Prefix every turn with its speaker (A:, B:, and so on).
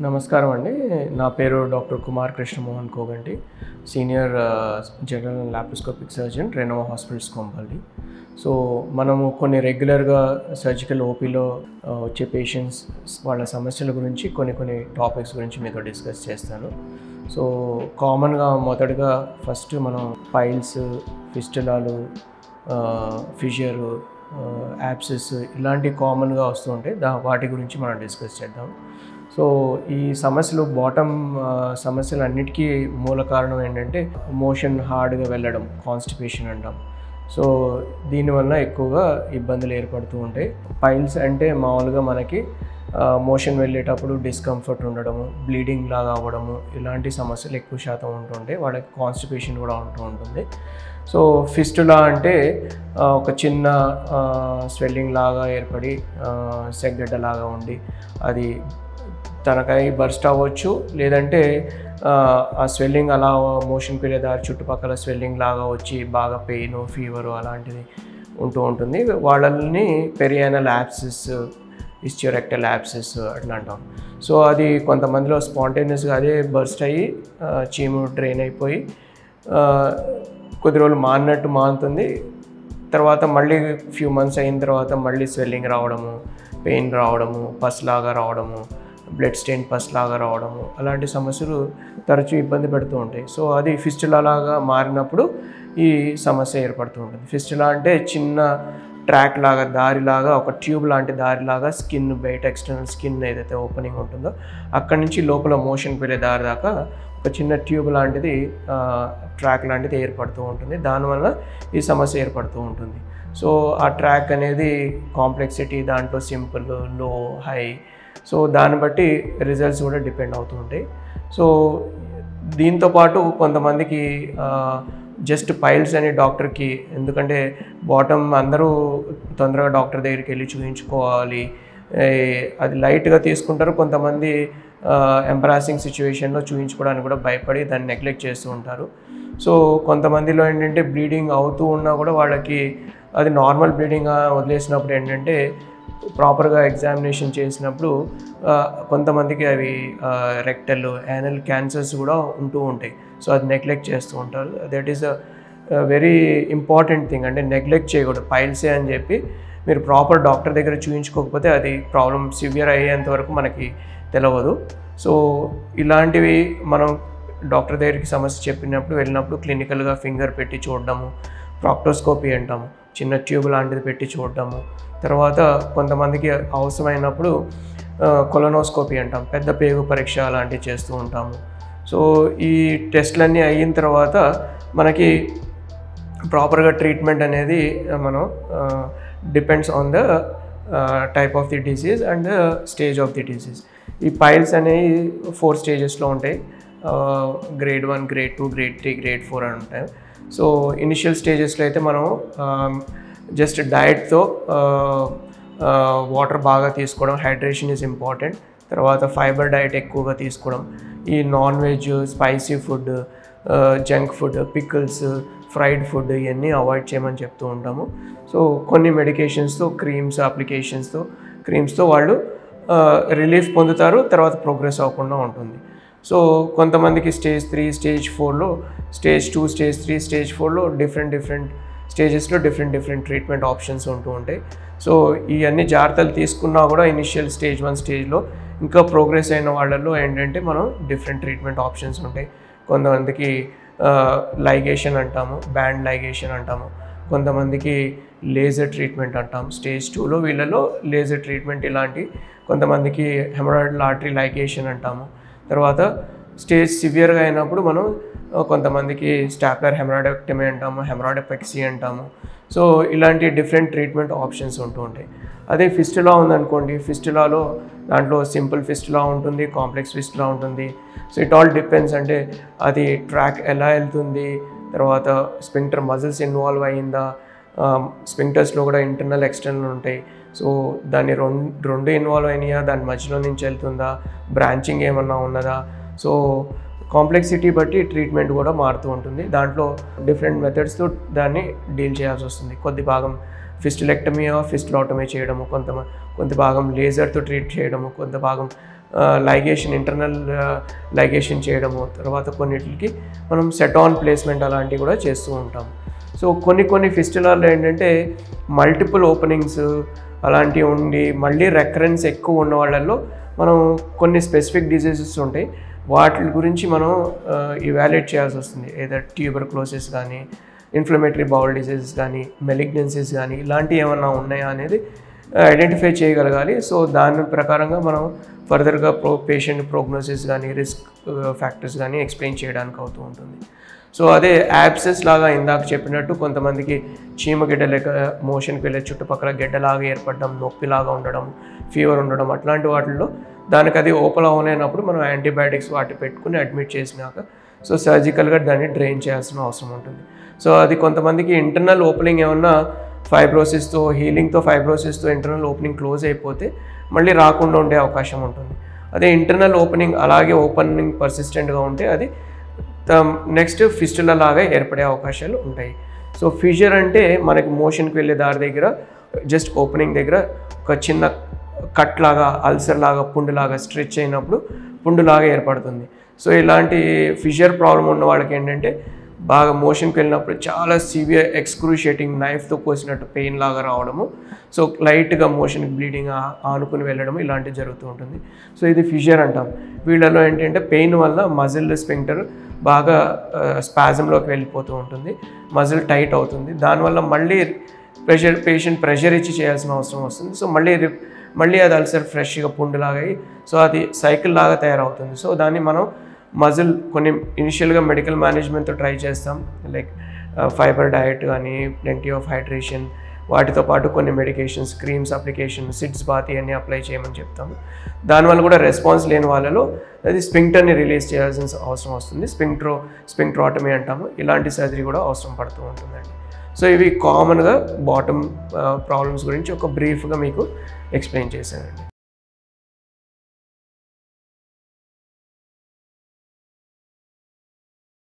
A: నమస్కారం అండి నా పేరు doctor Kumar Krishnamohan Koganti senior general and laparoscopic surgeon Renova hospitals Kompally so మనము కొన్ని రెగ్యులర్గా సర్జికల్ ఓపీలో వచ్చే పేషెంట్స్ వాళ్ళ సమస్యల గురించి కొన్ని కొన్ని టాపిక్స్ గురించి మీతో డిస్కస్ చేస్తాను సో కామన్గా మొదటగా ఫస్ట్ మనం పైల్స్ ఫిస్టులాలు ఫిషియర్ యాప్సెస్ ఇలాంటి కామన్గా వస్తూ ఉంటాయి దా వాటి గురించి మనం డిస్కస్ చేద్దాం సో ఈ సమస్యలు బాటమ్ సమస్యలు అన్నిటికీ మూల కారణం ఏంటంటే మోషన్ హార్డ్గా వెళ్ళడం కాన్స్టిపేషన్ అంటాం సో దీనివల్ల ఎక్కువగా ఇబ్బందులు ఏర్పడుతూ ఉంటాయి పైల్స్ అంటే మామూలుగా మనకి మోషన్ వెళ్ళేటప్పుడు డిస్కంఫర్ట్ ఉండడము బ్లీడింగ్ లాగా అవ్వడము ఇలాంటి సమస్యలు ఎక్కువ శాతం ఉంటుంటాయి వాళ్ళకి కాన్స్టిపేషన్ కూడా ఉంటూ ఉంటుంది సో ఫిస్టులా అంటే ఒక చిన్న స్వెల్లింగ్ లాగా ఏర్పడి సెగ్గడ్డ లాగా ఉండి అది తనకై బర్స్ట్ అవ్వచ్చు లేదంటే ఆ స్వెల్లింగ్ అలా మోషన్కి వెళ్ళే దారి చుట్టుపక్కల స్వెల్లింగ్ లాగా వచ్చి బాగా పెయిన్ ఫీవరు అలాంటిది ఉంటూ ఉంటుంది వాళ్ళని పెరియానల్ యాప్సిస్ ఇస్టియోరెక్టల్ యాప్సిస్ అట్లా అంటాం సో అది కొంతమందిలో స్పాంటేనియస్గా అదే బర్స్ట్ అయ్యి చీము డ్రైన్ అయిపోయి కొద్ది రోజులు మారినట్టు మారుతుంది తర్వాత మళ్ళీ ఫ్యూ మంత్స్ అయిన తర్వాత మళ్ళీ స్వెల్లింగ్ రావడము పెయిన్ రావడము పస్ లాగా రావడము బ్లడ్ స్టెయిన్ పస్ లాగా రావడము అలాంటి సమస్యలు తరచూ ఇబ్బంది పెడుతూ ఉంటాయి సో అది ఫిస్టులా లాగా మారినప్పుడు ఈ సమస్య ఏర్పడుతూ ఉంటుంది ఫిస్టులా అంటే చిన్న ట్రాక్ లాగా దారిలాగా ఒక ట్యూబ్ లాంటి దారిలాగా స్కిన్ బయట ఎక్స్టర్నల్ స్కిన్ ఏదైతే ఓపెనింగ్ ఉంటుందో అక్కడి నుంచి లోపల మోషన్ వెళ్ళే దారి దాకా ఒక చిన్న ట్యూబ్ లాంటిది ట్రాక్ లాంటిది ఏర్పడుతూ ఉంటుంది దానివల్ల ఈ సమస్య ఏర్పడుతూ ఉంటుంది సో ఆ ట్రాక్ అనేది కాంప్లెక్సిటీ దాంట్లో సింపుల్ లో హై సో దాన్ని బట్టి రిజల్ట్స్ కూడా డిపెండ్ అవుతూ ఉంటాయి సో దీంతోపాటు కొంతమందికి జస్ట్ పైల్స్ అనే డాక్టర్కి ఎందుకంటే బాటమ్ అందరూ తొందరగా డాక్టర్ దగ్గరికి వెళ్ళి చూపించుకోవాలి అది లైట్గా తీసుకుంటారు కొంతమంది ఎంపరాసింగ్ సిచ్యువేషన్లో చూపించుకోవడానికి కూడా భయపడి దాన్ని నెగ్లెక్ట్ చేస్తూ ఉంటారు సో కొంతమందిలో ఏంటంటే బ్లీడింగ్ అవుతూ ఉన్నా కూడా వాళ్ళకి అది నార్మల్ బ్లీడింగ్ వదిలేసినప్పుడు ఏంటంటే ప్రాపర్గా ఎగ్జామినేషన్ చేసినప్పుడు కొంతమందికి అవి రెక్టల్ యానల్ క్యాన్సర్స్ కూడా ఉంటూ ఉంటాయి సో అది నెగ్లెక్ట్ చేస్తూ ఉంటారు that is a very important thing అంటే నెగ్లెక్ట్ చేయకూడదు పైల్సే అని చెప్పి మీరు ప్రాపర్ డాక్టర్ దగ్గర చూపించుకోకపోతే అది ప్రాబ్లం సివియర్ అయ్యేంత వరకు మనకి తెలియదు సో ఇలాంటివి మనం డాక్టర్ దగ్గరికి సమస్య చెప్పినప్పుడు వెళ్ళినప్పుడు క్లినికల్గా ఫింగర్ పెట్టి చూడడము ప్రాక్టోస్కోపీ అంటాము చిన్న ట్యూబ్ లాంటిది పెట్టి చూడడము తర్వాత కొంతమందికి అవసరమైనప్పుడు కొలనోస్కోపీ అంటాం పెద్ద పేగు పరీక్ష అలాంటివి చేస్తూ ఉంటాము సో ఈ టెస్ట్లన్నీ అయిన తర్వాత మనకి ప్రాపర్గా ట్రీట్మెంట్ అనేది మనం depends on the type of the disease and stage of the disease ఈ పైల్స్ అనేవి ఫోర్ స్టేజెస్లో ఉంటాయి grade one grade two grade three grade four అని ఉంటాయి సో ఇనిషియల్ స్టేజెస్లో అయితే మనం జస్ట్ డయట్తో వాటర్ బాగా తీసుకోవడం హైడ్రేషన్ ఈజ్ ఇంపార్టెంట్ తర్వాత ఫైబర్ డయట్ ఎక్కువగా తీసుకోవడం ఈ non veg spicy food junk food pickles fried food ఇవన్నీ అవాయిడ్ చేయమని చెప్తూ ఉంటాము సో కొన్ని మెడికేషన్స్తో క్రీమ్స్ అప్లికేషన్స్తో క్రీమ్స్తో వాళ్ళు రిలీఫ్ పొందుతారు తర్వాత ప్రోగ్రెస్ అవ్వకుండా ఉంటుంది సో కొంతమందికి స్టేజ్ త్రీ స్టేజ్ ఫోర్లో stage two stage three stage ఫోర్లో డిఫరెంట్ డిఫరెంట్ స్టేజెస్లో డిఫరెంట్ డిఫరెంట్ ట్రీట్మెంట్ ఆప్షన్స్ ఉంటూ ఉంటాయి సో ఇవన్నీ జాగ్రత్తలు తీసుకున్నా కూడా ఇనిషియల్ స్టేజ్ వన్ స్టేజ్లో ఇంకా ప్రోగ్రెస్ అయిన వాళ్ళల్లో ఏంటంటే మనం డిఫరెంట్ ట్రీట్మెంట్ ఆప్షన్స్ ఉంటాయి కొంతమందికి లైగేషన్ అంటాము బ్యాండ్ లైగేషన్ అంటాము కొంతమందికి లేజర్ ట్రీట్మెంట్ అంటాం స్టేజ్ టూలో వీళ్ళలో లేజర్ ట్రీట్మెంట్ ఇలాంటి కొంతమందికి హెమరాయిడ్ లాటరీ లైగేషన్ అంటాము తర్వాత స్టేజ్ సివియర్గా అయినప్పుడు మనం కొంతమందికి స్టాప్లర్ హెమరాయిడెక్టమీ అంటాము హెమరాయిడెపెక్సీ అంటాము సో ఇలాంటి డిఫరెంట్ ట్రీట్మెంట్ ఆప్షన్స్ ఉంటూ ఉంటాయి అదే ఫిస్టులా ఉందనుకోండి ఫిస్టులాలో దాంట్లో సింపుల్ ఫిస్టులా ఉంటుంది కాంప్లెక్స్ ఫిస్టులా ఉంటుంది సో ఇట్ ఆల్ డిపెండ్స్ అంటే అది ట్రాక్ ఎలా వెళ్తుంది తర్వాత స్పింక్టర్ మజిల్స్ ఇన్వాల్వ్ అయ్యిందా స్పింక్టర్స్లో కూడా ఇంటర్నల్ ఎక్స్టర్నల్ ఉంటాయి సో దాన్ని రెండు రెండు ఇన్వాల్వ్ అయినాయా దాని మధ్యలో నుంచి వెళ్తుందా బ్రాంచింగ్ ఏమన్నా ఉన్నదా సో కాంప్లెక్సిటీ బట్టి ట్రీట్మెంట్ కూడా మారుతూ ఉంటుంది దాంట్లో డిఫరెంట్ మెథడ్స్తో దాన్ని డీల్ చేయాల్సి వస్తుంది కొద్ది భాగం ఫిస్టులెక్టమీ ఫిస్టులాటమీ చేయడము కొంత కొంత భాగం లేజర్తో ట్రీట్ చేయడము కొంత భాగం లైగేషన్ ఇంటర్నల్ లైగేషన్ చేయడము తర్వాత కొన్నిటికి మనం సెట్ ఆన్ ప్లేస్మెంట్ అలాంటివి కూడా చేస్తూ ఉంటాం సో కొన్ని కొన్ని ఫిస్టులాల్లో ఏంటంటే మల్టిపుల్ ఓపెనింగ్స్ అలాంటివి ఉండి మళ్ళీ రెకరెన్స్ ఎక్కువ ఉన్న వాళ్ళల్లో మనం కొన్ని స్పెసిఫిక్ డిసీజెస్ ఉంటాయి వాటి గురించి మనం ఇవాల్యుయేట్ చేయాల్సి వస్తుంది ఏదో ట్యూబర్ క్లోసిస్ కానీ ఇన్ఫ్లమేటరీ బౌల్ డిసీజెస్ కానీ మెలిగ్నెన్సీస్ కానీ ఇలాంటివి ఏమన్నా ఉన్నాయా అనేది ఐడెంటిఫై చేయగలగాలి సో దాని ప్రకారంగా మనం ఫర్దర్గా ప్రో పేషెంట్ ప్రోగ్నోసిస్ కానీ రిస్క్ ఫ్యాక్టర్స్ కానీ ఎక్స్ప్లెయిన్ చేయడానికి అవుతూ ఉంటుంది సో అదే యాప్సెస్ లాగా ఇందాక చెప్పినట్టు కొంతమందికి చీమ గిడ్డ లెక్క మోషన్కి వెళ్ళే చుట్టుపక్కల గడ్డలాగా ఏర్పడడం నొప్పిలాగా ఉండడం ఫీవర్ ఉండడం అట్లాంటి వాటిల్లో దానికి అది ఓపెన్ అవునైనప్పుడు మనం యాంటీబయాటిక్స్ వాటి పెట్టుకుని అడ్మిట్ చేసినాక సో సర్జికల్గా దాన్ని డ్రైన్ చేయాల్సిన అవసరం ఉంటుంది సో అది కొంతమందికి ఇంటర్నల్ ఓపెనింగ్ ఏమన్నా ఫైబ్రోసిస్తో హీలింగ్తో ఫైబ్రోసిస్తో ఇంటర్నల్ ఓపెనింగ్ క్లోజ్ అయిపోతే మళ్ళీ రాకుండా ఉండే అవకాశం ఉంటుంది అదే ఇంటర్నల్ ఓపెనింగ్ అలాగే ఓపెనింగ్ పర్సిస్టెంట్గా ఉంటే అది నెక్స్ట్ ఫిస్టుల లాగా ఏర్పడే అవకాశాలు ఉంటాయి సో ఫిషర్ అంటే మనకి మోషన్కి వెళ్ళే దారి దగ్గర జస్ట్ ఓపెనింగ్ దగ్గర ఒక చిన్న కట్ లాగా అల్సర్ లాగా పుండులాగా స్ట్రెచ్ అయినప్పుడు పుండులాగా ఏర్పడుతుంది సో ఇలాంటి ఫిషర్ ప్రాబ్లం ఉన్న వాళ్ళకి ఏంటంటే బాగా మోషన్కి వెళ్ళినప్పుడు చాలా సివియర్ ఎక్స్క్రూషియేటింగ్ నైఫ్తో కోసినట్టు పెయిన్ లాగా రావడము సో లైట్గా మోషన్ బ్లీడింగ్ ఆనుకుని వెళ్ళడము ఇలాంటివి జరుగుతూ ఉంటుంది సో ఇది ఫిషర్ అంటాం వీళ్ళలో ఏంటంటే పెయిన్ వల్ల మజిల్ స్పింక్టర్ బాగా స్పాజంలోకి వెళ్ళిపోతూ ఉంటుంది మజిల్ టైట్ అవుతుంది దానివల్ల మళ్ళీ ప్రెషర్ పేషెంట్ ప్రెషర్ ఇచ్చి చేయాల్సిన అవసరం వస్తుంది సో మళ్ళీ రి- మళ్ళీ అది అల్సర్ ఫ్రెష్గా పుండులాగా అయ్యి సో అది సైకిల్ లాగా తయారవుతుంది సో దాన్ని మనం మజిల్ కొన్ని ఇనిషియల్గా మెడికల్ మేనేజ్మెంట్తో ట్రై చేస్తాం లైక్ ఫైబర్ డయట్ కానీ ప్లెంటీ ఆఫ్ హైడ్రేషన్ వాటితో పాటు కొన్ని medications creams application sitz bath ఇవన్నీ అప్లై చేయమని చెప్తాము దానివల్ల కూడా రెస్పాన్స్ లేని వాళ్ళలో అది స్పింక్టర్ని రిలీజ్ చేయాల్సిన అవసరం వస్తుంది స్పింక్ట్రో స్పింక్ట్రాటమీ అంటాము ఇలాంటి సర్జరీ కూడా అవసరం పడుతూ ఉంటుందండి సో ఇవి కామన్గా బాటమ్ ప్రాబ్లమ్స్ గురించి ఒక బ్రీఫ్గా మీకు ఎక్స్ప్లెయిన్ చేశానండి